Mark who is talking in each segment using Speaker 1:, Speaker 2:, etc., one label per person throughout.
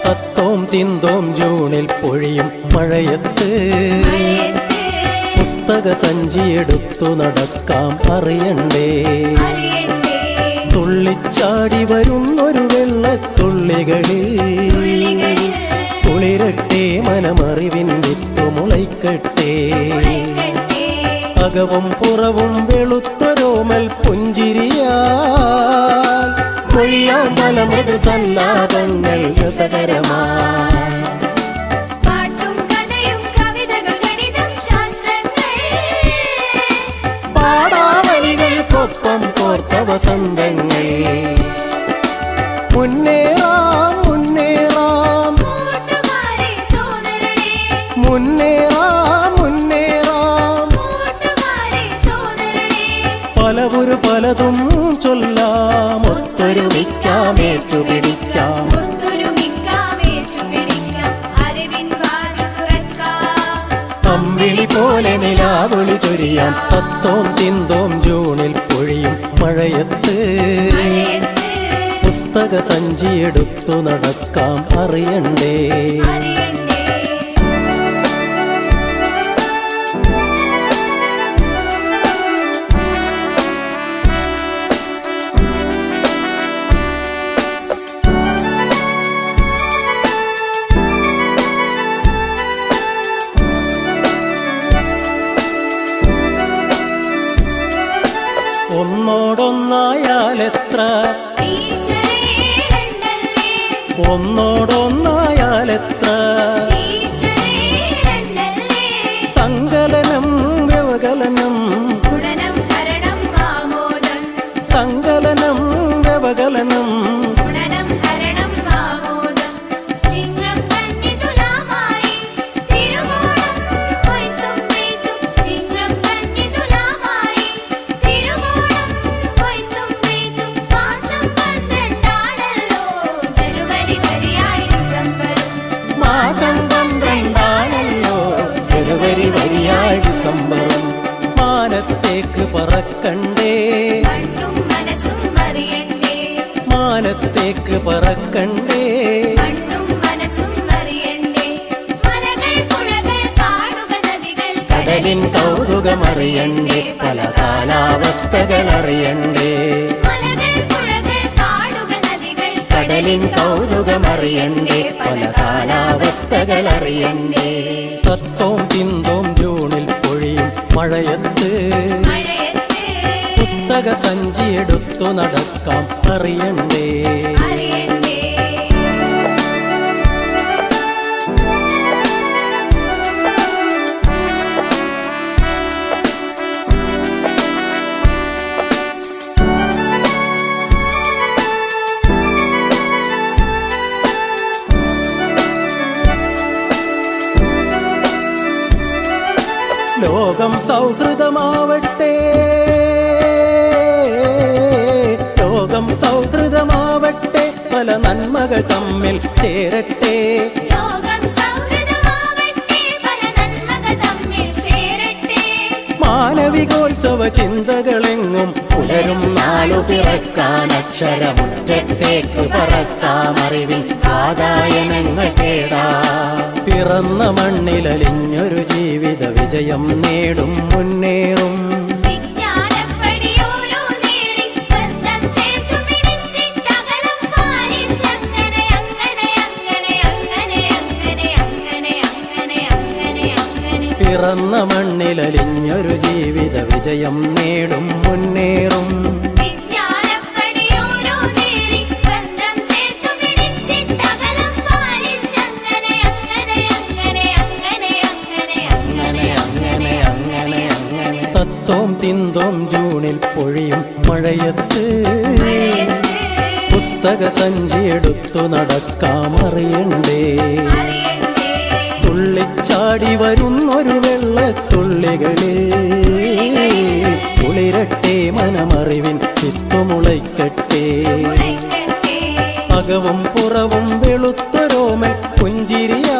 Speaker 1: തത്തോം തിന്തോം ജൂണിൽ പൊഴിയും മഴയത്ത്
Speaker 2: മഴയത്ത്
Speaker 1: പുസ്തക സഞ്ചിയെടുത്തു നടക്കാം അറിയണ്ടേ
Speaker 2: അറിയണ്ടേ
Speaker 1: തുള്ളിച്ചാടി വരുന്നൊരു വെള്ളത്തുള്ളികളിൽ
Speaker 2: തുള്ളികളിൽ
Speaker 1: കുളിരട്ടെ മനമറിവിൻ വിത്തു മുളയ്ക്കട്ടെ
Speaker 2: മുളയ്ക്കട്ടെ.
Speaker 1: അകവും പുറവും വെളുത്തൊരോമൽ പുഞ്ചിരിയാൽ മൊഴിയാം പല മൃദുസല്ലാപങ്ങൾ രസകരമാ
Speaker 2: പാട്ടും കഥയും കവിതകൾ ഗണിതം ശാസ്ത്രങ്ങൾ
Speaker 1: പാടാവലികൾക്കൊപ്പം കോർത്ത വസന്തങ്ങൾ മുന്നേറാം മുന്നേറാം
Speaker 2: കൂട്ടുകാരെ സോദരരെ
Speaker 1: മുന്നേറാം മുന്നേറാം
Speaker 2: കൂട്ടുകാരെ സോദരരെ
Speaker 1: പലവുരു പലതും ചൊല്ലാം ഒത്തൊരുമിക്കാം ഏറ്റുപിടിക്കാം
Speaker 2: ഒത്തൊരുമിക്കാം ഏറ്റുപിടിക്കാം അറിവിൻ വാതിൽ തുറക്കാം
Speaker 1: അമ്പിളി പോലെ നിലാവിളി ചൊരിയാം തത്തോം തിന്തോം ജൂണിൽ പൊഴിയും മഴയത്ത്
Speaker 2: മഴയത്ത്
Speaker 1: പുസ്തക സഞ്ചിയെടുത്തു നടക്കാം അറിയണ്ടേ
Speaker 2: അറിയണ്ടേ
Speaker 1: ഒന്നോടൊന്നായാലെത്ര
Speaker 2: ടീച്ചറേ രണ്ടല്ലേ
Speaker 1: ഒന്നോടൊന്നായാലെത്ര
Speaker 2: ടീച്ചറേ രണ്ടല്ലേ
Speaker 1: സങ്കലനം വ്യവകലനം
Speaker 2: ഗുണനം ഹരണം ആമോദം
Speaker 1: സങ്കലനം വ്യവകലനം
Speaker 2: ഗുണനം ഹരണം ആമോദം ചിങ്ങം കന്നി തുലാമായി തിരുവോണം കൊയ്ത്തും പെയ്ത്തും ചിങ്ങം കന്നി തുലാമായി തിരുവോണം കൊയ്ത്തും പെയ്ത്തും മാസം പന്ത്രണ്ടാണല്ലോ ജനുവരി വരെയായി ഡിസംബറും
Speaker 1: മാസം പന്ത്രണ്ടാണല്ലോ ജനുവരി വരിയായി ഡിസംബറും മാനത്തേക്ക് പറക്കണ്ടേ
Speaker 2: കണ്ണും മനസ്സും അറിയണ്ടേ
Speaker 1: മാനത്തേക്ക് പറക്കണ്ടേ
Speaker 2: കണ്ണും മനസ്സും അറിയണ്ടേ മലകൾ പുഴകൾ കാടുകൾ നദികൾ
Speaker 1: കടലിൻ കൗതുകമറിയണ്ടേ പല കാലാവസ്ഥകൾ അറിയണ്ടേ
Speaker 2: മലകൾ പുഴകൾ കാടുകൾ നദികൾ
Speaker 1: കടലിൻ കൗതുകമറിയണ്ടേ പല കാലാവസ്ഥകൾ അറിയണ്ടേ തത്തോം തിന്തോം ജൂണിൽ പൊഴിയും മഴയത്ത്
Speaker 2: മഴയത്ത്
Speaker 1: പുസ്തക സഞ്ചിയെടുത്തു നടക്കാം അറിയണ്ടേ
Speaker 2: അറിയണ്ടേ
Speaker 1: ലോകം സൗഹൃദമാവട്ടെ ലോകം സൗഹൃദമാവട്ടെ പല നന്മകൾ തമ്മിൽ ചേരട്ടെ
Speaker 2: ലോകം സൗഹൃദമാവട്ടെ പല നന്മകൾ തമ്മിൽ ചേരട്ടെ
Speaker 1: മാനവികോത്സവ ചിന്തകളെങ്ങും പുലരും നാളു പിറക്കാൻ അക്ഷരമുറ്റത്തേക്ക് പറക്കാം അറിവിൻ ആദായനങ്ങൾ തേടാ പിറന്ന മണ്ണിലലിഞ്ഞൊരു ജീവിത വിജയം നേടും മുന്നേറും
Speaker 2: വിജ്ഞാനപ്പടിയോരോ നേരി ബന്ധം ചേർത്തു പിടിച്ചിട്ടകലം പാലിച്ചങ്ങനെ അങ്ങനെ അങ്ങനെ അങ്ങനെ അങ്ങനെ അങ്ങനെ അങ്ങനെ അങ്ങനെ അങ്ങനെ
Speaker 1: പിറന്ന മണ്ണിലലിഞ്ഞൊരു ജീവിത വിജയം നേടും മുന്നേറും
Speaker 2: വിജ്ഞാനപ്പടിയോരോ നേരി ബന്ധം ചേർത്തു പിടിച്ചിട്ടകലം പാലിച്ചങ്ങനെ അങ്ങനെ അങ്ങനെ അങ്ങനെ അങ്ങനെ
Speaker 1: അങ്ങനെ അങ്ങനെ അങ്ങനെ അങ്ങനെ തത്തോം തിന്തോം ജൂണിൽ പൊഴിയും മഴയത്ത്
Speaker 2: മഴയത്ത്
Speaker 1: പുസ്തക സഞ്ചിയെടുത്തു നടക്കാം അറിയണ്ടേ
Speaker 2: അറിയണ്ടേ
Speaker 1: തുള്ളിച്ചാടി വരുന്നൊരു വെള്ളത്തുള്ളികളിൽ കുളിരട്ടെ മനമറിവിൻ ചിത്തുമുളയ്ക്കട്ടെ
Speaker 2: മുളയ്ക്കട്ടെ
Speaker 1: അകവും പുറവും വെളുത്തൊരോമൽ പുഞ്ചിരിയാ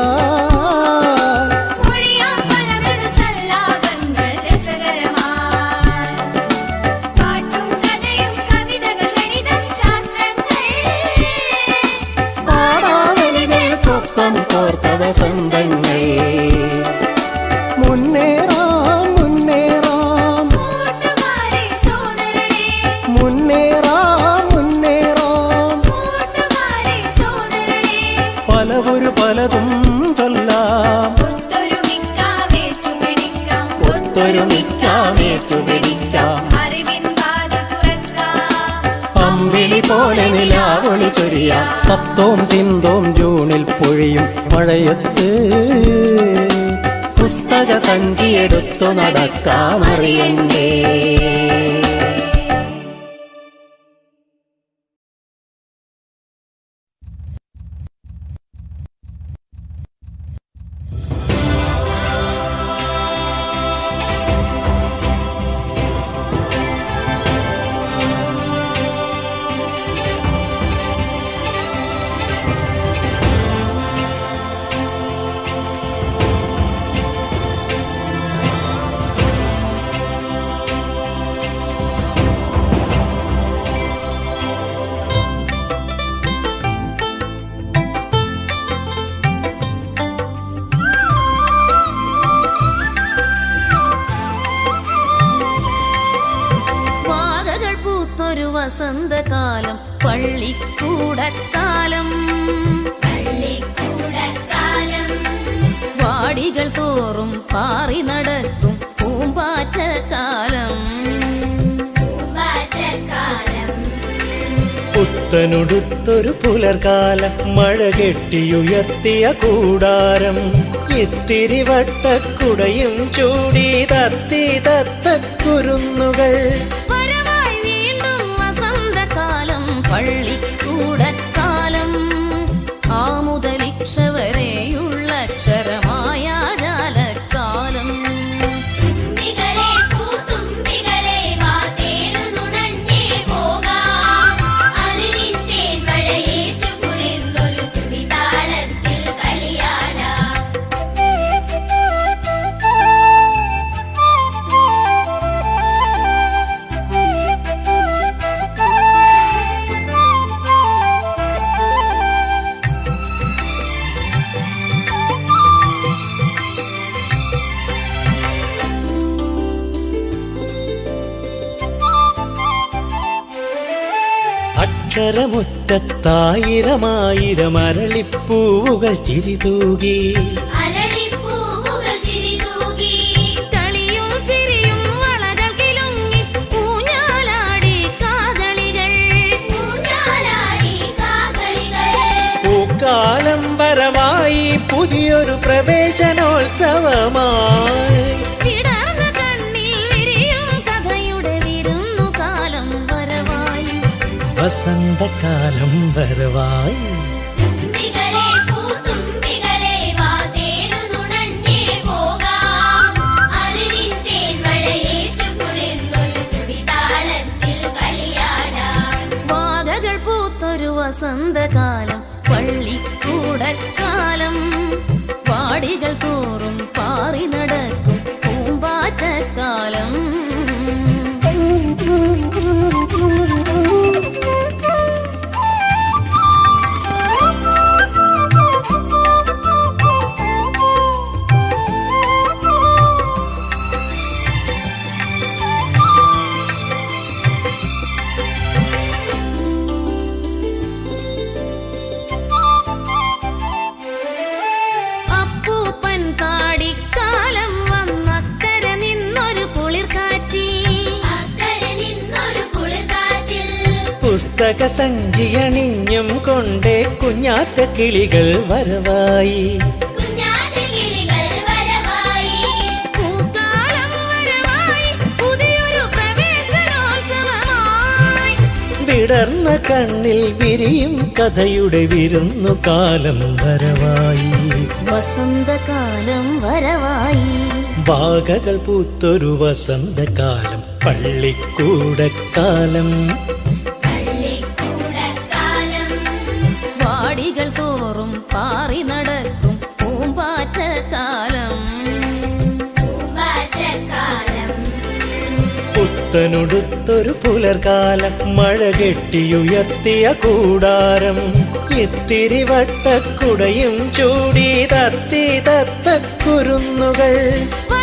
Speaker 2: മൊഴിയാം പല മൃദുസല്ലാപങ്ങൾ രസകരമായി. പാട്ടും കഥയും കവിതകൾ ഗണിതം ശാസ്ത്രങ്ങൾ
Speaker 1: പാടാവലികൾ കോർത്ത വസന്തങ്ങൾ മുന്നേറാം മുന്നേറാം
Speaker 2: കൂട്ടുകാരെ സോദരരെ
Speaker 1: മുന്നേറാം മുന്നേറാം
Speaker 2: കൂട്ടുകാരെ സോദരരെ
Speaker 1: പലവൊരു പലതും ചൊല്ലാം
Speaker 2: ഒത്തൊരുമിക്കാം ഏറ്റുപിടിക്കാം
Speaker 1: ഒത്തൊരുമിക്കാം ഏറ്റുപിടിക്കാം
Speaker 2: അറിവിൻ വാതിൽ തുറക്കാം
Speaker 1: അമ്പിളി പോലെ നിലാവൊളി ചൊരിയാം തത്തോം തിന്തോം ജൂണിൽ പൊഴിയും മഴയത്ത് പുസ്തക സഞ്ചിയെടുത്തു നടക്കാമറിയണ്ടേ
Speaker 3: വാകകൾ പൂത്തൊരു വസന്തകാലം പള്ളിക്കൂടക്കാലം
Speaker 2: പള്ളിക്കൂടക്കാലം
Speaker 3: വാടികൾ തോറും പാറി നടക്കും പൂമ്പാറ്റക്കാലം
Speaker 2: പൂമ്പാറ്റക്കാലം
Speaker 1: പുത്തനുടുത്തൊരു പുലർകാലം മഴ കെട്ടിയുയർത്തിയ കൂടാരം ഇത്തിരി വട്ടക്കുടയും ചൂടി തത്തി തത്തക്കുരുന്നുകൾ
Speaker 3: വരവായി വീണ്ടും വസന്തകാലം പള്ളിക്കൂടക്കാലം ആമുതലിക്ഷ വരെയുള്ള അക്ഷരമായ ജാലക്കാലം
Speaker 2: തുമ്പികളെ പൂത്തുമ്പികളെ വാതേനു നുണഞ്ഞേ പോകാം അറിവിന്റെ മഴയേറ്റു കുളിർന്നൊരു തുടിതാളത്തിൽ കളിയാടാം
Speaker 1: അക്ഷരമുറ്റത്തായിരമായിരം അരളിപ്പൂവുകൾ ചിരിതൂകി
Speaker 2: അരളിപ്പൂവുകൾ ചിരിതൂകി
Speaker 3: കളിയും ചിരിയും വളകൾ കിലുങ്ങി ഊഞ്ഞാലാടി കാതളികൾ
Speaker 2: ഊഞ്ഞാലാടി കാകളികൾ
Speaker 1: പൂക്കാലം വരവായി പുതിയൊരു പ്രവേശനോത്സവമായി
Speaker 3: വിടർന്ന കണ്ണിൽ വിരിയും കഥയുടെ വിരുന്നുകാലം വരവായി
Speaker 1: വസന്തകാലം വരവായി
Speaker 2: തുമ്പികളെ പൂത്തുമ്പികളെ വാതേനു നുണഞ്ഞേ പോകാം അറിവിന്റെ മഴയേറ്റു കുളിർന്നൊരു തുടിതാളത്തിൽ കളിയാടാം
Speaker 3: വാതകൾ പൂത്തൊരു വസന്തകാലം പള്ളിക്കൂടക്കാലം വാടികൾ തോറും പാറി നടക്കും പൂമ്പാറ്റക്കാലം അപ്പൂപ്പൻ താടിക്കാലം വന്നക്കര നിന്നൊരു കുളിർ കാറ്റി
Speaker 2: അക്കരെ നിന്നൊരു കുളിർക്കാറ്റിൽ
Speaker 1: പുസ്തക സഞ്ചിയണിഞ്ഞും കൊണ്ടേ കുഞ്ഞാറ്റ കിളികൾ വരവായി
Speaker 2: കുഞ്ഞാറ്റക്കിളികൾ വരവായി
Speaker 3: പൂക്കാലം വരവായി പുതിയൊരു പ്രവേശനോത്സവമായി
Speaker 1: വിടർന്ന കണ്ണിൽ വിരിയും കഥയുടെ വിരുന്നു കാലം വരവായി
Speaker 3: വസന്തകാലം വരവായി
Speaker 1: വാകകൾ പൂത്തൊരു വസന്തകാലം പള്ളിക്കൂടക്കാലം
Speaker 2: പള്ളിക്കൂടക്കാലം
Speaker 3: വാടികൾ തോറും പാറി നടക്കും പൂമ്പാറ്റക്കാലം
Speaker 2: പൂമ്പാറ്റക്കാലം
Speaker 1: പുത്തനുടുത്തൊരു പുല പുലർകാലം മഴ കെട്ടിയുയർത്തിയ കൂടാരം ഇത്തിരി വട്ടക്കുടയും ചൂടി തത്തി തത്തക്കുരുന്നുകൾ